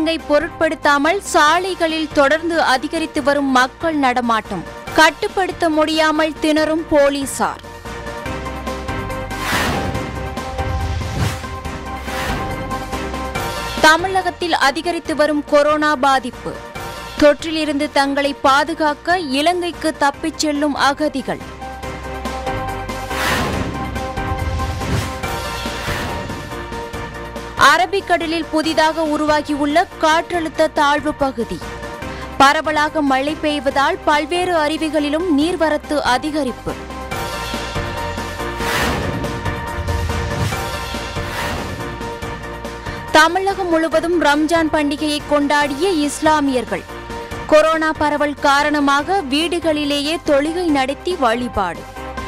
ஊரடங்கை பொருட்படுத்தாமல் சாலைகளில் தொடர்ந்து அதிகரித்து வரும் மக்கள் நடமாட்டம் கட்டுப்படுத்த முடியாமல் திணறும் போலீசார் தமிழகத்தில் அதிகரித்து வரும் கொரோனா பாதிப்பு தொற்றிலிருந்து தங்களை பாதுகாக்க இலங்கைக்கு தப்பிச் செல்லும் அகதிகள் அரபிக்கடலில் புதிதாக உருவாகியுள்ள காற்றழுத்த தாழ்வு பகுதி பரவலாக மழை பெய்வதால் பல்வேறு அருவிகளிலும் நீர்வரத்து அதிகரிப்பு தமிழகம் முழுவதும் ரம்ஜான் பண்டிகையை கொண்டாடிய இஸ்லாமியர்கள் கொரோனா பரவல் காரணமாக வீடுகளிலேயே தொழுகை நடத்தி வழிபாடு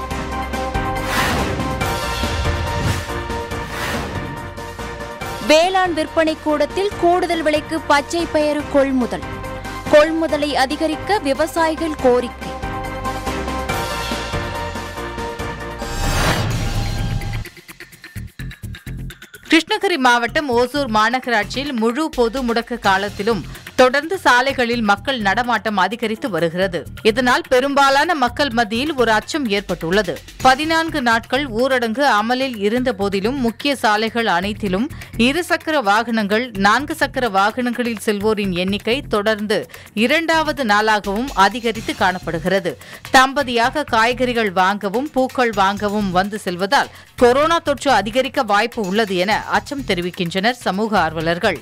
வேளாண் விற்பனை கூடத்தில் கூடுதல் விலைக்கு பச்சை பயிறு கொள்முதல் கொள்முதலை அதிகரிக்க விவசாயிகள் கோரிக்கை கிருஷ்ணகிரி மாவட்டம் ஓசூர் மாநகராட்சியில் முழு பொது முடக்க காலத்திலும் தொடர்ந்து சாலைகளில் மக்கள் நடமாட்டம் அதிகரித்து வருகிறது இதனால் பெரும்பாலான மக்கள் மத்தியில் ஒரு அச்சம் ஏற்பட்டுள்ளது பதினான்கு நாட்கள் ஊரடங்கு அமலில் இருந்த போதிலும் முக்கிய சாலைகள் அனைத்திலும் இருசக்கர வாகனங்கள் நான்கு சக்கர வாகனங்களில் செல்வோரின் எண்ணிக்கை தொடர்ந்து இரண்டாவது நாளாகவும் அதிகரித்து காணப்படுகிறது தம்பதியாக காய்கறிகள் வாங்கவும் பூக்கள் வாங்கவும் வந்து செல்வதால் கொரோனா தொற்று அதிகரிக்க வாய்ப்பு உள்ளது என அச்சம் தெரிவிக்கின்றனர் சமூக ஆர்வலர்கள்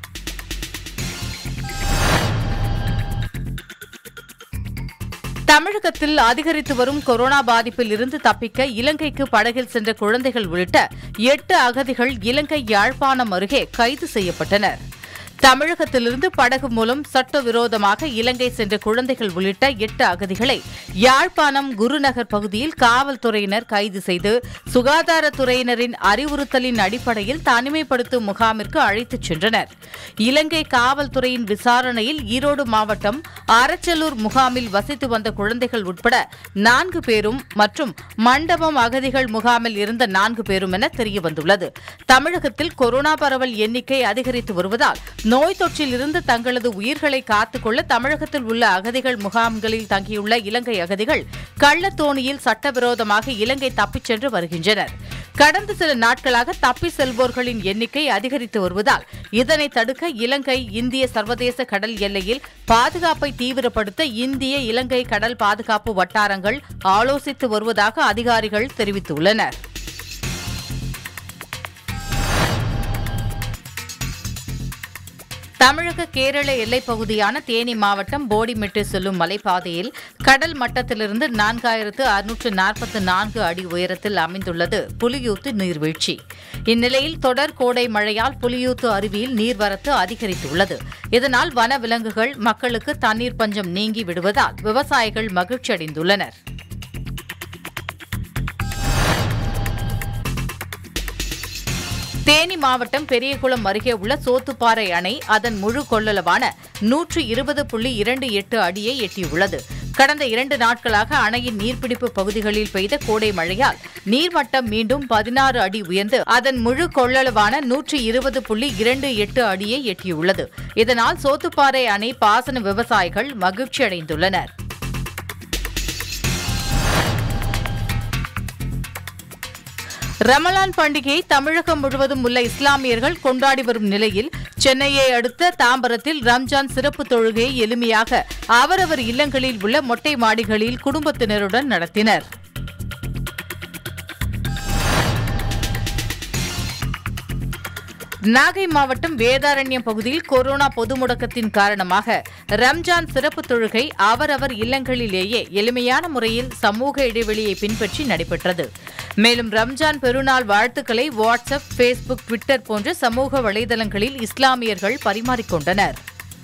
தமிழகத்தில் அதிகரித்து வரும் கொரோனா பாதிப்பில் இருந்து தப்பிக்க இலங்கைக்கு படகில் சென்ற குழந்தைகள் உள்ளிட்ட எட்டு அகதிகள் இலங்கை யாழ்ப்பாணம் அருகே கைது செய்யப்பட்டனர் தமிழகத்திலிருந்து படகு மூலம் சட்டவிரோதமாக இலங்கை சென்ற குழந்தைகள் உள்ளிட்ட எட்டு அகதிகளை யாழ்ப்பாணம் குருநகர் பகுதியில் காவல்துறையினர் கைது செய்து சுகாதாரத்துறையினரின் அறிவுறுத்தலின் அடிப்படையில் தனிமைப்படுத்தும் முகாமிற்கு அழைத்துச் சென்றனர் இலங்கை காவல்துறையின் விசாரணையில் ஈரோடு மாவட்டம் அரச்சலூர் முகாமில் வசித்து வந்த குழந்தைகள் உட்பட நான்கு பேரும் மற்றும் மண்டபம் அகதிகள் முகாமில் இருந்த நான்கு பேரும் என தெரியவந்துள்ளது தமிழகத்தில் கொரோனா பரவல் எண்ணிக்கை அதிகரித்து வருவதால் நோய் தொற்றில் இருந்து தங்களது உயிர்களை காத்துக்கொள்ள தமிழகத்தில் உள்ள அகதிகள் முகாம்களில் தங்கியுள்ள இலங்கை அகதிகள் கள்ளத்தோணியில் சட்டவிரோதமாக இலங்கை தப்பிச் சென்று வருகின்றனர் கடந்த சில நாட்களாக தப்பி செல்வோர்களின் எண்ணிக்கை அதிகரித்து வருவதால் இதனை தடுக்க இலங்கை இந்திய சர்வதேச கடல் எல்லையில் பாதுகாப்பை தீவிரப்படுத்த இந்திய இலங்கை கடல் பாதுகாப்பு வட்டாரங்கள் ஆலோசித்து வருவதாக அதிகாரிகள் தெரிவித்துள்ளனர் தமிழக கேரள எல்லைப் பகுதியான தேனி மாவட்டம் போடிமெட்டு செல்லும் மலைப்பாதையில் கடல் மட்டத்திலிருந்து நான்காயிரத்து அறுநூற்று நாற்பத்தி நான்கு அடி உயரத்தில் அமைந்துள்ளது புலியூத்து நீர்வீழ்ச்சி இந்நிலையில் தொடர் கோடை மழையால் புலியூத்து அருவியில் நீர்வரத்து அதிகரித்துள்ளது இதனால் வனவிலங்குகள் மக்களுக்கு தண்ணீர் பஞ்சம் நீங்கி விடுவதால் விவசாயிகள் மகிழ்ச்சியடைந்துள்ளனர் தேனி மாவட்டம் பெரியகுளம் அருகே உள்ள சோத்துப்பாறை அணை அதன் முழு கொள்ளளவான நூற்று இருபது புள்ளி இரண்டு எட்டு அடியை எட்டியுள்ளது கடந்த இரண்டு நாட்களாக அணையின் நீர்பிடிப்பு பகுதிகளில் பெய்த கோடை மழையால் நீர்மட்டம் மீண்டும் பதினாறு அடி உயர்ந்து அதன் முழு கொள்ளளவான நூற்று இருபது புள்ளி இரண்டு எட்டு அடியை எட்டியுள்ளது இதனால் சோத்துப்பாறை அணை பாசன விவசாயிகள் மகிழ்ச்சியடைந்துள்ளனர் ரமலான் பண்டிகையை தமிழகம் முழுவதும் உள்ள இஸ்லாமியர்கள் கொண்டாடி வரும் நிலையில் சென்னையை அடுத்த தாம்பரத்தில் ரம்ஜான் சிறப்பு தொழுகையை எளிமையாக அவரவர் இல்லங்களில் உள்ள மொட்டை மாடிகளில் குடும்பத்தினருடன் நடத்தினர் நாகை மாவட்டம் வேதாரண்யம் பகுதியில் கொரோனா பொது முடக்கத்தின் காரணமாக ரம்ஜான் சிறப்பு தொழுகை அவரவர் இல்லங்களிலேயே எளிமையான முறையில் சமூக இடைவெளியை பின்பற்றி நடைபெற்றது மேலும் ரம்ஜான் பெருநாள் வாழ்த்துக்களை வாட்ஸ்அப் ஃபேஸ்புக் ட்விட்டர் போன்ற சமூக வலைதளங்களில் இஸ்லாமியர்கள் பரிமாறிக்கொண்டனர்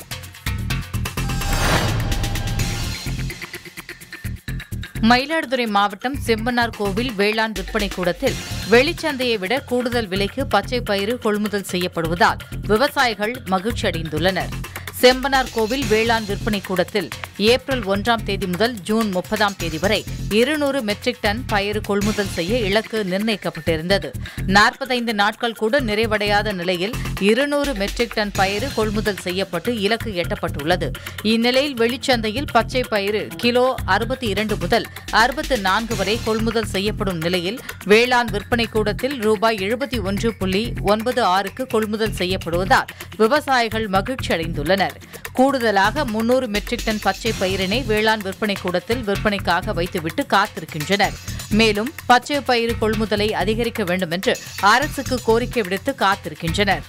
மயிலாடுதுறை மாவட்டம் செம்பனார் கோவில் வேளாண் விற்பனை கூடத்தில் வெளிச்சந்தையை விட கூடுதல் விலைக்கு பச்சை பயிறு கொள்முதல் செய்யப்படுவதால் விவசாயிகள் மகிழ்ச்சி அடைந்துள்ளனர் செம்பனார் கோவில் வேளாண் விற்பனை கூடத்தில் ஏப்ரல் ஒன்றாம் தேதி முதல் ஜூன் முப்பதாம் தேதி வரை இருநூறு மெட்ரிக் டன் பயறு கொள்முதல் செய்ய இலக்கு நிர்ணயிக்கப்பட்டிருந்தது நாற்பத்தைந்து நாட்கள் கூட நிறைவடையாத நிலையில் இருநூறு மெட்ரிக் டன் பயறு கொள்முதல் செய்யப்பட்டு இலக்கு எட்டப்பட்டுள்ளது இந்நிலையில் வெளிச்சந்தையில் பச்சை பயிறு கிலோ அறுபத்தி இரண்டு முதல் அறுபத்து நான்கு வரை கொள்முதல் செய்யப்படும் நிலையில் வேளாண் விற்பனை கூடத்தில் ரூபாய் எழுபத்தி ஒன்று புள்ளி ஒன்பது ஆறுக்கு கொள்முதல் செய்யப்படுவதால் விவசாயிகள் மகிழ்ச்சி அடைந்துள்ளனர் கூடுதலாக முன்னூறு மெட்ரிக் டன் பச்சை பயிரினை வேளாண் விற்பனை கூடத்தில் விற்பனைக்காக வைத்துவிட்டு காத்திருக்கின்றனர் மேலும் பச்சை பயிறு கொள்முதலை அதிகரிக்க வேண்டும் என்று அரசுக்கு கோரிக்கை விடுத்து காத்திருக்கின்றனர்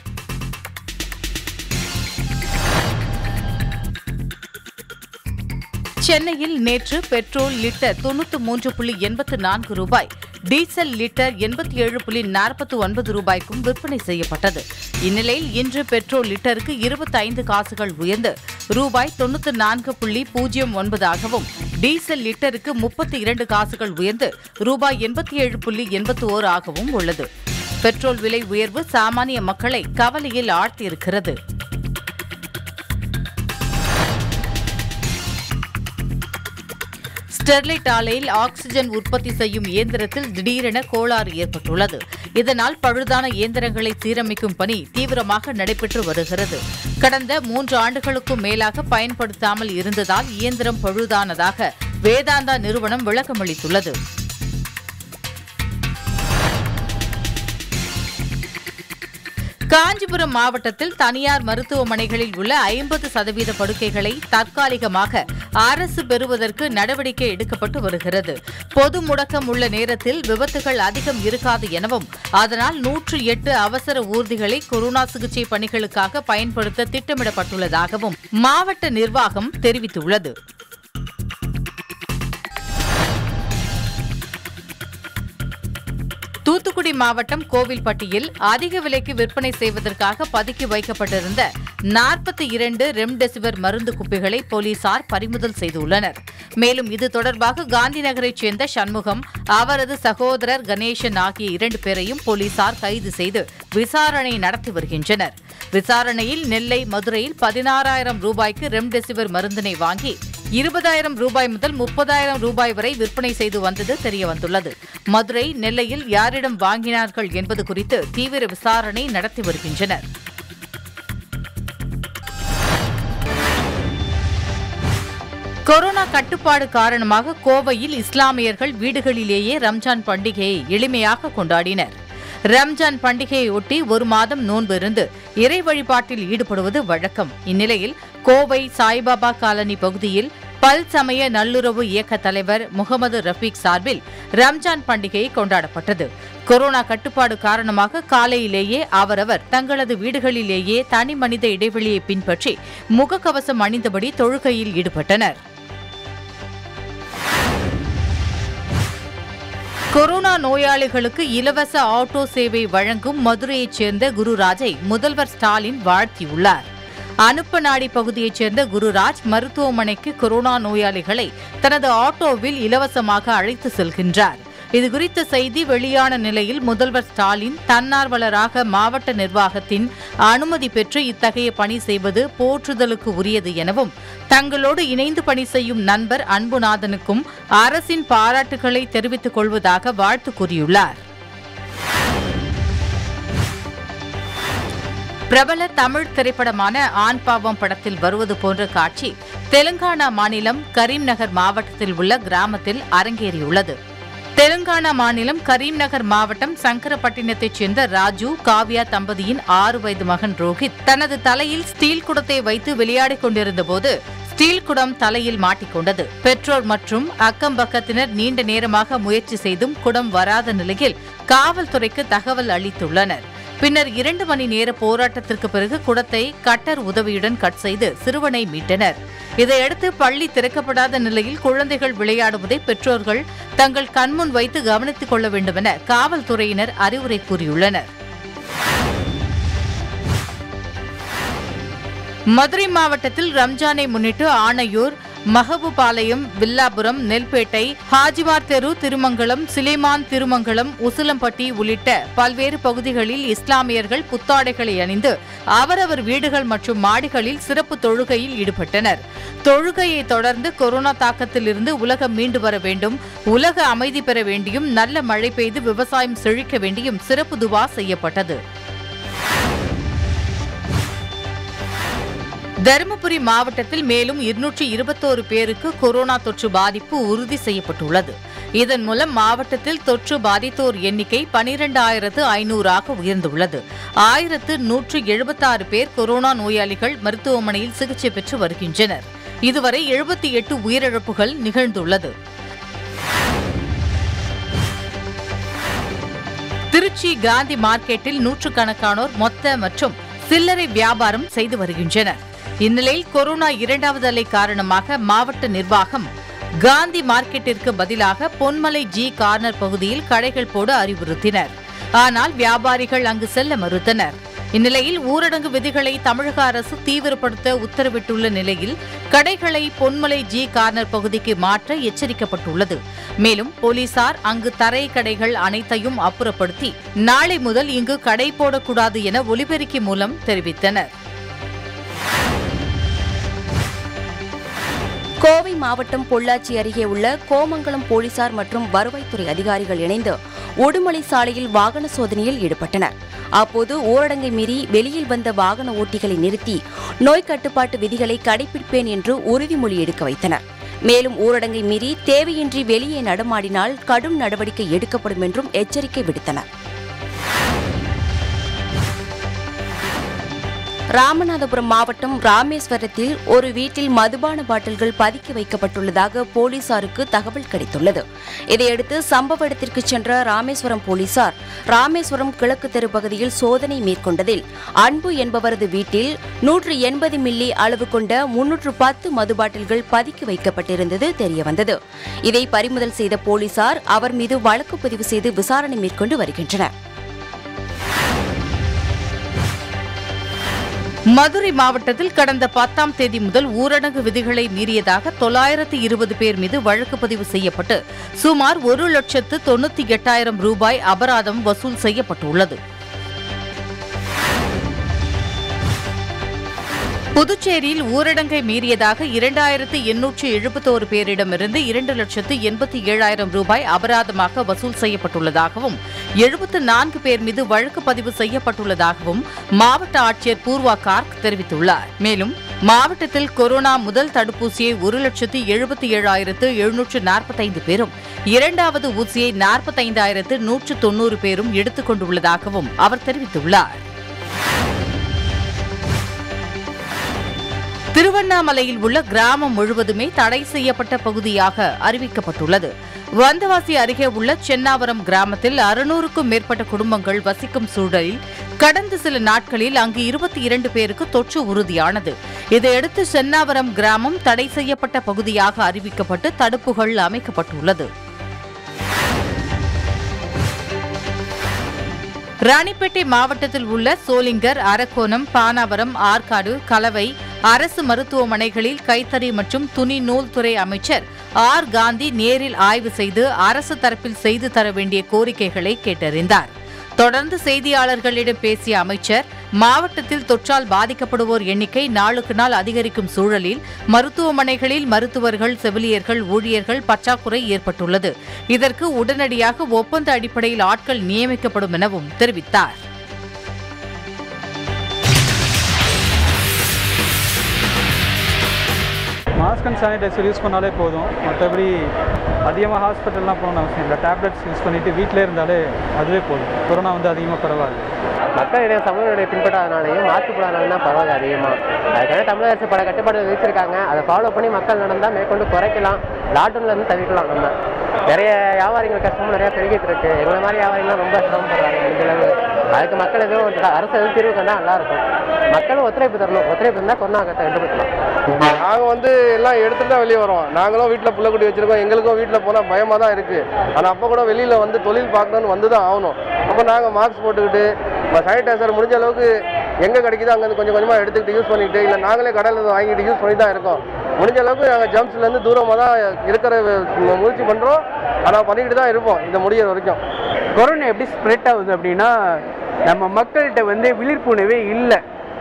சென்னையில் நேற்று பெட்ரோல் லிட்டர் தொன்னூற்று மூன்று புள்ளி எண்பத்து நான்கு ரூபாய் டீசல் லிட்டர் எண்பத்தி ஏழு புள்ளி நாற்பத்தி ஒன்பது ரூபாய்க்கும் விற்பனை செய்யப்பட்டது இந்நிலையில் இன்று பெட்ரோல் லிட்டருக்கு இருபத்தி ஐந்து காசுகள் உயர்ந்து ரூபாய் தொன்னூற்று நான்கு புள்ளி பூஜ்ஜியம் ஒன்பதாகவும் டீசல் லிட்டருக்கு முப்பத்தி இரண்டு காசுகள் உயர்ந்து ரூபாய் எண்பத்தி ஏழு புள்ளி எண்பத்தி ஓர் ஆகவும் உள்ளது பெட்ரோல் விலை உயர்வு சாமானிய மக்களை கவலையில் ஆழ்த்தியிருக்கிறது ஸ்டெர்லைட் ஆலையில் ஆக்ஸிஜன் உற்பத்தி செய்யும் இயந்திரத்தில் திடீரென கோளாறு ஏற்பட்டுள்ளது இதனால் பழுதான இயந்திரங்களை சீரமைக்கும் பணி தீவிரமாக நடைபெற்று வருகிறது கடந்த மூன்று ஆண்டுகளுக்கும் மேலாக பயன்படுத்தாமல் இருந்ததால் இயந்திரம் பழுதானதாக வேதாந்தா நிறுவனம் விளக்கமளித்துள்ளது காஞ்சிபுரம் மாவட்டத்தில் தனியார் மருத்துவமனைகளில் உள்ள ஐம்பது சதவீத படுக்கைகளை தற்காலிகமாக அரசு பெறுவதற்கு நடவடிக்கை எடுக்கப்பட்டு வருகிறது பொது முடக்கம் உள்ள நேரத்தில் விபத்துகள் அதிகம் இருக்காது எனவும் அதனால் நூற்று எட்டு அவசர ஊர்திகளை கொரோனா சிகிச்சை பணிகளுக்காக பயன்படுத்த திட்டமிடப்பட்டுள்ளதாகவும் மாவட்ட நிர்வாகம் தெரிவித்துள்ளது தூத்துக்குடி மாவட்டம் கோவில்பட்டியில் அதிக விலைக்கு விற்பனை செய்வதற்காக பதுக்கி வைக்கப்பட்டிருந்த நாற்பத்தி இரண்டு ரெம்டெசிவிர் மருந்து குப்பிகளை போலீசார் பறிமுதல் செய்துள்ளனர் மேலும் இது தொடர்பாக காந்தி நகரைச் சேர்ந்த சண்முகம் அவரது சகோதரர் கணேசன் ஆகிய இரண்டு பேரையும் போலீசார் கைது செய்து விசாரணை நடத்தி வருகின்றனர் விசாரணையில் நெல்லை மதுரையில் பதினாறாயிரம் ரூபாய்க்கு ரெம்டெசிவிர் மருந்தினை வாங்கி இருபதாயிரம் ரூபாய் முதல் முப்பதாயிரம் ரூபாய் வரை விற்பனை செய்து வந்தது தெரியவந்துள்ளது மதுரை நெல்லையில் யாரிடம் வாங்கினார்கள் என்பது குறித்து தீவிர விசாரணை நடத்தி வருகின்றனர் கொரோனா கட்டுப்பாடு காரணமாக கோவையில் இஸ்லாமியர்கள் வீடுகளிலேயே ரம்ஜான் பண்டிகையை எளிமையாக கொண்டாடினர் ரம்ஜான் பண்டிகையை ஒட்டி ஒரு மாதம் நோன்பு இருந்து இறை வழிபாட்டில் ஈடுபடுவது வழக்கம் இந்நிலையில் கோவை சாய்பாபா காலனி பகுதியில் பல் சமய நல்லுறவு இயக்க தலைவர் முகமது ரஃபீக் சார்பில் ரம்ஜான் பண்டிகை கொண்டாடப்பட்டது கொரோனா கட்டுப்பாடு காரணமாக காலையிலேயே அவரவர் தங்களது வீடுகளிலேயே தனி மனித இடைவெளியை பின்பற்றி முகக்கவசம் அணிந்தபடி தொழுகையில் ஈடுபட்டனர் கொரோனா நோயாளிகளுக்கு இலவச ஆட்டோ சேவை வழங்கும் மதுரையைச் சேர்ந்த குருராஜை முதல்வர் ஸ்டாலின் வாழ்த்தியுள்ளார் அனுப்பநாடி பகுதியைச் சேர்ந்த குருராஜ் மருத்துவமனைக்கு கொரோனா நோயாளிகளை தனது ஆட்டோவில் இலவசமாக அழைத்து செல்கின்றார் இதுகுறித்த செய்தி வெளியான நிலையில் முதல்வர் ஸ்டாலின் தன்னார்வலராக மாவட்ட நிர்வாகத்தின் அனுமதி பெற்று இத்தகைய பணி செய்வது போற்றுதலுக்கு உரியது எனவும் தங்களோடு இணைந்து பணி செய்யும் நண்பர் அன்புநாதனுக்கும் அரசின் பாராட்டுகளை தெரிவித்துக் கொள்வதாக வாழ்த்து கூறியுள்ளார் பிரபல தமிழ் திரைப்படமான ஆண் பாவம் படத்தில் வருவது போன்ற காட்சி தெலுங்கானா மாநிலம் கரீம்நகர் மாவட்டத்தில் உள்ள கிராமத்தில் அரங்கேறியுள்ளது தெலுங்கானா மாநிலம் கரீம்நகர் மாவட்டம் சங்கரப்பட்டினத்தைச் சேர்ந்த ராஜு காவ்யா தம்பதியின் ஆறு வயது மகன் ரோஹித் தனது தலையில் ஸ்டீல் குடத்தை வைத்து விளையாடிக் கொண்டிருந்தபோது ஸ்டீல் குடம் தலையில் மாட்டிக்கொண்டது பெற்றோர் மற்றும் அக்கம் பக்கத்தினர் நீண்ட நேரமாக முயற்சி செய்தும் குடம் வராத நிலையில் காவல்துறைக்கு தகவல் அளித்துள்ளனர் பின்னர் இரண்டு மணி நேர போராட்டத்திற்கு பிறகு குடத்தை கட்டர் உதவியுடன் கட் செய்து சிறுவனை மீட்டனர் இதையடுத்து பள்ளி திறக்கப்படாத நிலையில் குழந்தைகள் விளையாடுவதை பெற்றோர்கள் தங்கள் கண்முன் வைத்து கவனித்துக் கொள்ள வேண்டுமென காவல்துறையினர் அறிவுரை கூறியுள்ளனர் மதுரை மாவட்டத்தில் ரம்ஜானை முன்னிட்டு ஆணையூர் மகபுபாளையம் வில்லாபுரம் நெல்பேட்டை ஹாஜிமார் தெரு திருமங்கலம் சிலேமான் திருமங்கலம் உசிலம்பட்டி உள்ளிட்ட பல்வேறு பகுதிகளில் இஸ்லாமியர்கள் புத்தாடைகளை அணிந்து அவரவர் வீடுகள் மற்றும் மாடிகளில் சிறப்பு தொழுகையில் ஈடுபட்டனர் தொழுகையை தொடர்ந்து கொரோனா தாக்கத்திலிருந்து உலகம் மீண்டு வர வேண்டும் உலக அமைதி பெற வேண்டியும் நல்ல மழை பெய்து விவசாயம் செழிக்க வேண்டியும் சிறப்பு துவா செய்யப்பட்டது தருமபுரி மாவட்டத்தில் மேலும் இருநூற்றி இருபத்தோரு பேருக்கு கொரோனா தொற்று பாதிப்பு உறுதி செய்யப்பட்டுள்ளது இதன் மூலம் மாவட்டத்தில் தொற்று பாதித்தோர் எண்ணிக்கை பனிரெண்டாயிரத்து ஐநூறாக உயர்ந்துள்ளது ஆயிரத்து நூற்று எழுபத்தாறு பேர் கொரோனா நோயாளிகள் மருத்துவமனையில் சிகிச்சை பெற்று வருகின்றனர் இதுவரை எழுபத்தி எட்டு உயிரிழப்புகள் நிகழ்ந்துள்ளது திருச்சி காந்தி மார்க்கெட்டில் நூற்றுக்கணக்கானோர் மொத்த மற்றும் சில்லறை வியாபாரம் செய்து வருகின்றனர் இந்நிலையில் கொரோனா இரண்டாவது அலை காரணமாக மாவட்ட நிர்வாகம் காந்தி மார்க்கெட்டிற்கு பதிலாக பொன்மலை ஜி கார்னர் பகுதியில் கடைகள் போட அறிவுறுத்தினர் ஆனால் வியாபாரிகள் அங்கு செல்ல மறுத்தனர் இந்நிலையில் ஊரடங்கு விதிகளை தமிழக அரசு தீவிரப்படுத்த உத்தரவிட்டுள்ள நிலையில் கடைகளை பொன்மலை ஜி கார்னர் பகுதிக்கு மாற்ற எச்சரிக்கப்பட்டுள்ளது மேலும் போலீசார் அங்கு தரை கடைகள் அனைத்தையும் அப்புறப்படுத்தி நாளை முதல் இங்கு கடை போடக்கூடாது என ஒலிபெருக்கி மூலம் தெரிவித்தனர் கோவை மாவட்டம் பொள்ளாச்சி அருகே உள்ள கோமங்கலம் போலீசார் மற்றும் வருவாய்த்துறை அதிகாரிகள் இணைந்து உடுமலை சாலையில் வாகன சோதனையில் ஈடுபட்டனர் அப்போது ஊரடங்கை மீறி வெளியில் வந்த வாகன ஓட்டிகளை நிறுத்தி நோய் கட்டுப்பாட்டு விதிகளை கடைபிடிப்பேன் என்று உறுதிமொழி எடுக்க வைத்தனர் மேலும் ஊரடங்கை மீறி தேவையின்றி வெளியே நடமாடினால் கடும் நடவடிக்கை எடுக்கப்படும் என்றும் எச்சரிக்கை விடுத்தனர் ராமநாதபுரம் மாவட்டம் ராமேஸ்வரத்தில் ஒரு வீட்டில் மதுபான பாட்டில்கள் பதுக்கி வைக்கப்பட்டுள்ளதாக போலீசாருக்கு தகவல் கிடைத்துள்ளது இதையடுத்து சம்பவ இடத்திற்கு சென்ற ராமேஸ்வரம் போலீசார் ராமேஸ்வரம் கிழக்கு தெரு பகுதியில் சோதனை மேற்கொண்டதில் அன்பு என்பவரது வீட்டில் நூற்று எண்பது மில்லி அளவு கொண்ட முன்னூற்று பத்து மது பாட்டில்கள் பதுக்கி வைக்கப்பட்டிருந்தது தெரியவந்தது இதை பறிமுதல் செய்த போலீசார் அவர் மீது வழக்கு பதிவு செய்து விசாரணை மேற்கொண்டு வருகின்றனர் மதுரை மாவட்டத்தில் கடந்த பத்தாம் தேதி முதல் ஊரடங்கு விதிகளை மீறியதாக தொள்ளாயிரத்து இருபது பேர் மீது வழக்கு பதிவு செய்யப்பட்டு சுமார் ஒரு லட்சத்து தொண்ணூத்தி எட்டாயிரம் ரூபாய் அபராதம் வசூல் செய்யப்பட்டுள்ளது புதுச்சேரியில் ஊரடங்கை மீறியதாக இரண்டாயிரத்து எண்ணூற்று எழுபத்தோரு பேரிடமிருந்து இரண்டு லட்சத்து எண்பத்தி ஏழாயிரம் ரூபாய் அபராதமாக வசூல் செய்யப்பட்டுள்ளதாகவும் எழுபத்து நான்கு பேர் மீது வழக்கு பதிவு செய்யப்பட்டுள்ளதாகவும் மாவட்ட ஆட்சியர் பூர்வா கார்க் தெரிவித்துள்ளார் மேலும் மாவட்டத்தில் கொரோனா முதல் தடுப்பூசியை ஒரு லட்சத்து எழுபத்தி ஏழாயிரத்து எழுநூற்று நாற்பத்தைந்து பேரும் இரண்டாவது ஊசியை நாற்பத்தைந்தாயிரத்து நூற்று தொன்னூறு பேரும் எடுத்துக் கொண்டுள்ளதாகவும் அவர் தெரிவித்துள்ளார் திருவண்ணாமலையில் உள்ள கிராமம் முழுவதுமே தடை செய்யப்பட்ட பகுதியாக அறிவிக்கப்பட்டுள்ளது வந்தவாசி அருகே உள்ள சென்னாவரம் கிராமத்தில் அறுநூறுக்கும் மேற்பட்ட குடும்பங்கள் வசிக்கும் சூழலில் கடந்த சில நாட்களில் அங்கு இருபத்தி இரண்டு பேருக்கு தொற்று உறுதியானது இதையடுத்து சென்னாவரம் கிராமம் தடை செய்யப்பட்ட பகுதியாக அறிவிக்கப்பட்டு தடுப்புகள் அமைக்கப்பட்டுள்ளது ராணிப்பேட்டை மாவட்டத்தில் உள்ள சோளிங்கர் அரக்கோணம் பானாவரம் ஆற்காடு கலவை அரசு மருத்துவமனைகளில் கைத்தறி மற்றும் துணி நூல் துறை அமைச்சர் ஆர் காந்தி நேரில் ஆய்வு செய்து அரசு தரப்பில் செய்து தர வேண்டிய கோரிக்கைகளை கேட்டறிந்தார் தொடர்ந்து செய்தியாளர்களிடம் பேசிய அமைச்சர் மாவட்டத்தில் தொற்றால் பாதிக்கப்படுவோர் எண்ணிக்கை நாளுக்கு நாள் அதிகரிக்கும் சூழலில் மருத்துவமனைகளில் மருத்துவர்கள் செவிலியர்கள் ஊழியர்கள் பற்றாக்குறை ஏற்பட்டுள்ளது இதற்கு உடனடியாக ஒப்பந்த அடிப்படையில் ஆட்கள் நியமிக்கப்படும் எனவும் தெரிவித்தார் மாஸ்க் அண்ட் சானிடைசர் யூஸ் பண்ணாலே போதும் மற்றபடி அதிகமாக ஹாஸ்பிட்டல்லாம் போகணும்னு அவசியம் இல்லை டேப்லெட்ஸ் யூஸ் பண்ணிவிட்டு வீட்டிலே இருந்தாலே அதுவே போதும் கொரோனா வந்து அதிகமாக பரவாது மக்களிடையே சமூகநிலை பின்பற்றாதனாலையும் மாற்று போடாதனாலும் தான் பரவாயில்ல அதிகமாக அதுக்காக தமிழக அரசு பல கட்டுப்பாடுகள் விதிச்சிருக்காங்க அதை ஃபாலோ பண்ணி மக்கள் நடந்தால் மேற்கொண்டு குறைக்கலாம் லாக்டவுன்ல இருந்து தவிர்க்கலாம் நம்ம நிறைய வியாபாரிகள் கஷ்டமும் நிறைய பெருகிட்டு இருக்கு எங்களை மாதிரி வியாபாரிகள்லாம் ரொம்ப சிரமப்படுறாங்க முடிஞ்ச அளவு அதுக்கு மக்கள் எதுவும் ஒரு அரசு எதுவும் தீர்வு கண்டா நல்லா இருக்கும் மக்களும் ஒத்துழைப்பு தரணும் ஒத்துழைப்பு இருந்தால் கொரோனா கட்டுப்படுத்தலாம் நாங்கள் வந்து எல்லாம் எடுத்துட்டு தான் வெளியே வரோம் நாங்களும் வீட்டில் புள்ளக்குட்டி வச்சிருக்கோம் எங்களுக்கும் வீட்டில் போனால் பயமாக தான் இருக்குது ஆனால் அப்போ கூட வெளியில் வந்து தொழில் பார்க்கணும்னு வந்து தான் ஆகணும் அப்போ நாங்கள் மாஸ்க் போட்டுக்கிட்டு சானிடைசர் முடிஞ்ச அளவுக்கு எங்கே கிடைக்குதோ அங்கேருந்து கொஞ்சம் கொஞ்சமாக எடுத்துக்கிட்டு யூஸ் பண்ணிக்கிட்டு இல்லை நாங்களே கடையில் இருந்து வாங்கிட்டு யூஸ் பண்ணி தான் இருக்கோம் முடிஞ்ச அளவுக்கு நாங்கள் ஜம்ப்ஸ்லேருந்து தூரமாக தான் இருக்கிற மு- முயற்சி பண்ணுறோம் ஆனால் பண்ணிக்கிட்டு தான் இருப்போம் இந்த முடியிற வரைக்கும் கொரோனா எப்படி ஸ்ப்ரெட் ஆகுது அப்படின்னா நம்ம மக்கள்கிட்ட வந்து விழிப்புணர்வே இல்லை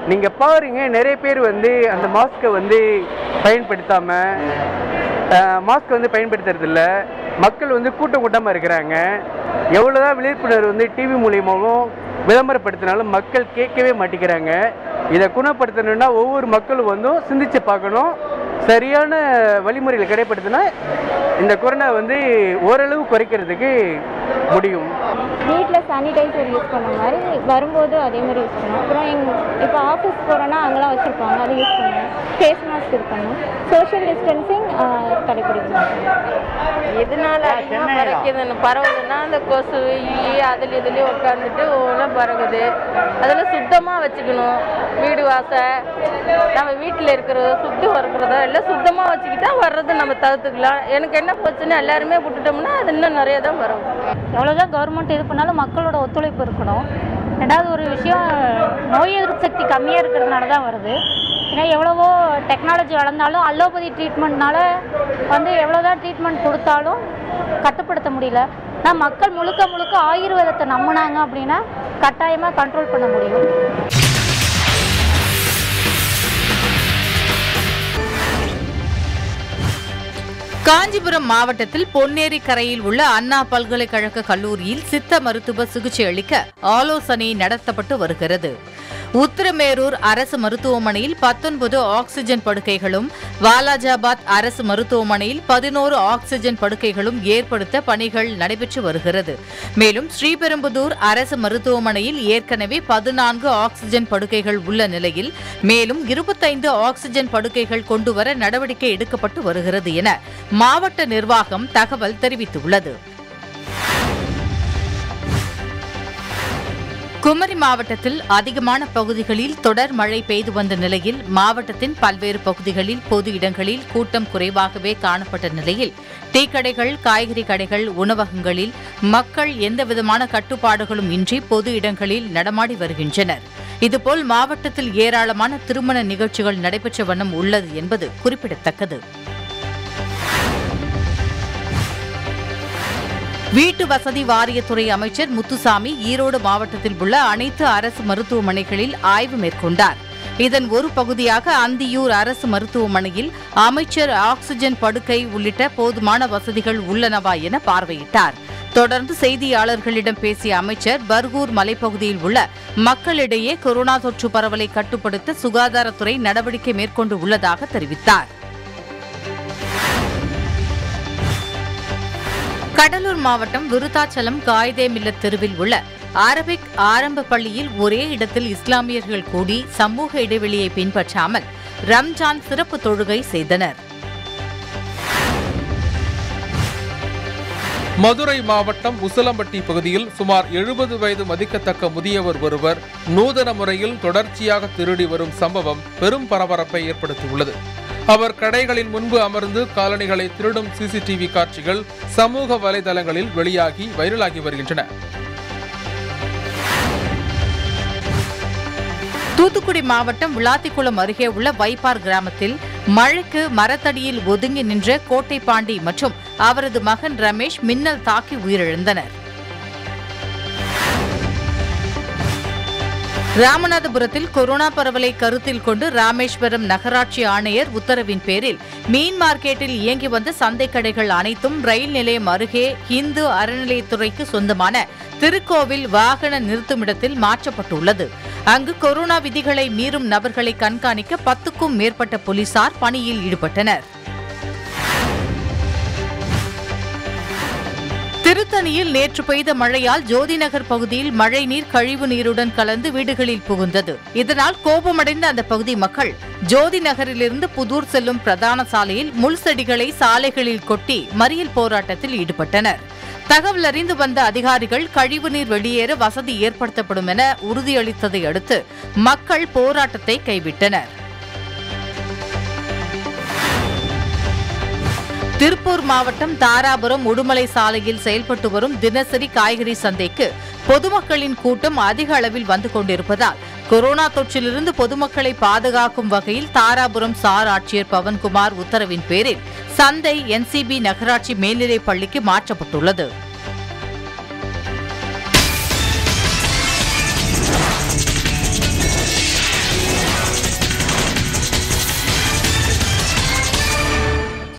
நீங்கள் பாருங்க நிறைய பேர் வந்து அந்த மாஸ்க்கை வந்து பயன்படுத்தாமல் மாஸ்க் வந்து பயன்படுத்துறது இல்ல மக்கள் வந்து கூட்டம் கூட்டமாக இருக்கிறாங்க எவ்வளோதான் விழிப்புணர்வு வந்து டிவி மூலியமாகவும் விளம்பரப்படுத்தினாலும் மக்கள் கேட்கவே மாட்டேங்கிறாங்க இதை குணப்படுத்தணும்னா ஒவ்வொரு மக்களும் வந்து சிந்திச்சு பார்க்கணும் சரியான வழிமுறைகளை கடைப்படுத்தினா இந்த கொரோனா வந்து ஓரளவு குறைக்கிறதுக்கு முடியும் வீட்டில் சானிடைசர் யூஸ் பண்ண மாதிரி வரும்போது அதே மாதிரி யூஸ் பண்ணணும் அப்புறம் எங் இப்போ ஆஃபீஸ் போகிறோன்னா அங்கெல்லாம் வச்சுருப்பாங்க அதை யூஸ் பண்ணணும் ஃபேஸ் மாஸ்க் இருக்கணும் சோஷியல் டிஸ்டன்சிங் கடைபிடிக்கணும் எதனால அதிகமாக பறக்குதுன்னு பரவுதுன்னா அந்த கொசு ஈ அதில் இதுலேயும் உட்காந்துட்டு ஒவ்வொன்றா பறகுது அதில் சுத்தமாக வச்சுக்கணும் வீடு வாசல் நம்ம வீட்டில் இருக்கிறதோ சுத்தம் இருக்கிறதோ எல்லாம் சுத்தமாக வச்சுக்கிட்டா வர்றது நம்ம தவிர்த்துக்கலாம் எனக்கு என்ன பிரச்சனை எல்லாருமே விட்டுட்டோம்னா அது இன்னும் நிறைய தான் வரும் எவ்வளோதான் கவர்மெண்ட் இது பண்ணாலும் மக்களோட ஒத்துழைப்பு இருக்கணும் ரெண்டாவது ஒரு விஷயம் நோய் எதிர்ப்பு சக்தி கம்மியாக இருக்கிறதுனால தான் வருது ஏன்னா எவ்வளவோ டெக்னாலஜி வளர்ந்தாலும் அலோபதி ட்ரீட்மெண்ட்னால வந்து எவ்வளோதான் ட்ரீட்மெண்ட் கொடுத்தாலும் கட்டுப்படுத்த முடியல ஆனால் மக்கள் முழுக்க முழுக்க ஆயுர்வேதத்தை நம்பினாங்க அப்படின்னா கட்டாயமாக கண்ட்ரோல் பண்ண முடியும் காஞ்சிபுரம் மாவட்டத்தில் பொன்னேரி கரையில் உள்ள அண்ணா பல்கலைக்கழக கல்லூரியில் சித்த மருத்துவ சிகிச்சை அளிக்க ஆலோசனை நடத்தப்பட்டு வருகிறது உத்திரமேரூர் அரசு மருத்துவமனையில் பத்தொன்பது ஆக்ஸிஜன் படுக்கைகளும் வாலாஜாபாத் அரசு மருத்துவமனையில் பதினோரு ஆக்ஸிஜன் படுக்கைகளும் ஏற்படுத்த பணிகள் நடைபெற்று வருகிறது மேலும் ஸ்ரீபெரும்புதூர் அரசு மருத்துவமனையில் ஏற்கனவே பதினான்கு ஆக்ஸிஜன் படுக்கைகள் உள்ள நிலையில் மேலும் இருபத்தைந்து ஆக்ஸிஜன் படுக்கைகள் கொண்டுவர நடவடிக்கை எடுக்கப்பட்டு வருகிறது என மாவட்ட நிர்வாகம் தகவல் தெரிவித்துள்ளது குமரி மாவட்டத்தில் அதிகமான பகுதிகளில் தொடர் மழை பெய்து வந்த நிலையில் மாவட்டத்தின் பல்வேறு பகுதிகளில் பொது இடங்களில் கூட்டம் குறைவாகவே காணப்பட்ட நிலையில் டீக்கடைகள் காய்கறி கடைகள் உணவகங்களில் மக்கள் எந்தவிதமான கட்டுப்பாடுகளும் இன்றி பொது இடங்களில் நடமாடி வருகின்றனர் இதுபோல் மாவட்டத்தில் ஏராளமான திருமண நிகழ்ச்சிகள் நடைபெற்ற வண்ணம் உள்ளது என்பது குறிப்பிடத்தக்கது வீட்டு வசதி வாரியத்துறை அமைச்சர் முத்துசாமி ஈரோடு மாவட்டத்தில் உள்ள அனைத்து அரசு மருத்துவமனைகளில் ஆய்வு மேற்கொண்டார் இதன் ஒரு பகுதியாக அந்தியூர் அரசு மருத்துவமனையில் அமைச்சர் ஆக்ஸிஜன் படுக்கை உள்ளிட்ட போதுமான வசதிகள் உள்ளனவா என பார்வையிட்டார் தொடர்ந்து செய்தியாளர்களிடம் பேசிய அமைச்சர் பர்கூர் மலைப்பகுதியில் உள்ள மக்களிடையே கொரோனா தொற்று பரவலை கட்டுப்படுத்த சுகாதாரத்துறை நடவடிக்கை மேற்கொண்டு உள்ளதாக தெரிவித்தார் கடலூர் மாவட்டம் விருத்தாச்சலம் காயிதே மில்லத் தெருவில் உள்ள அரபிக் ஆரம்ப பள்ளியில் ஒரே இடத்தில் இஸ்லாமியர்கள் கூடி சமூக இடைவெளியை பின்பற்றாமல் ரம்ஜான் சிறப்பு தொழுகை செய்தனர் மதுரை மாவட்டம் உசிலம்பட்டி பகுதியில் சுமார் எழுபது வயது மதிக்கத்தக்க முதியவர் ஒருவர் நூதன முறையில் தொடர்ச்சியாக திருடி வரும் சம்பவம் பெரும் பரபரப்பை ஏற்படுத்தியுள்ளது அவர் கடைகளின் முன்பு அமர்ந்து காலணிகளை திருடும் சிசிடிவி காட்சிகள் சமூக வலைதளங்களில் வெளியாகி வைரலாகி வருகின்றன தூத்துக்குடி மாவட்டம் விளாத்திக்குளம் அருகே உள்ள வைப்பார் கிராமத்தில் மழைக்கு மரத்தடியில் ஒதுங்கி நின்ற கோட்டை பாண்டி மற்றும் அவரது மகன் ரமேஷ் மின்னல் தாக்கி உயிரிழந்தனர் ராமநாதபுரத்தில் கொரோனா பரவலை கருத்தில் கொண்டு ராமேஸ்வரம் நகராட்சி ஆணையர் உத்தரவின் பேரில் மீன் மார்க்கெட்டில் இயங்கி வந்த சந்தை கடைகள் அனைத்தும் ரயில் நிலையம் அருகே இந்து அறநிலையத்துறைக்கு சொந்தமான திருக்கோவில் வாகன நிறுத்துமிடத்தில் மாற்றப்பட்டுள்ளது அங்கு கொரோனா விதிகளை மீறும் நபர்களை கண்காணிக்க பத்துக்கும் மேற்பட்ட போலீசார் பணியில் ஈடுபட்டனர் திருத்தணியில் நேற்று பெய்த மழையால் ஜோதிநகர் பகுதியில் மழைநீர் கழிவு நீருடன் கலந்து வீடுகளில் புகுந்தது இதனால் கோபமடைந்த அந்த பகுதி மக்கள் ஜோதி நகரிலிருந்து புதூர் செல்லும் பிரதான சாலையில் முள் செடிகளை சாலைகளில் கொட்டி மறியல் போராட்டத்தில் ஈடுபட்டனர் தகவல் அறிந்து வந்த அதிகாரிகள் கழிவுநீர் வெளியேற வசதி ஏற்படுத்தப்படும் என உறுதியளித்ததை அடுத்து மக்கள் போராட்டத்தை கைவிட்டனர் திருப்பூர் மாவட்டம் தாராபுரம் உடுமலை சாலையில் செயல்பட்டு வரும் தினசரி காய்கறி சந்தைக்கு பொதுமக்களின் கூட்டம் அதிக அளவில் வந்து கொண்டிருப்பதால் கொரோனா தொற்றிலிருந்து பொதுமக்களை பாதுகாக்கும் வகையில் தாராபுரம் சார் ஆட்சியர் பவன்குமார் உத்தரவின் பேரில் சந்தை என்சிபி நகராட்சி மேல்நிலைப் பள்ளிக்கு மாற்றப்பட்டுள்ளது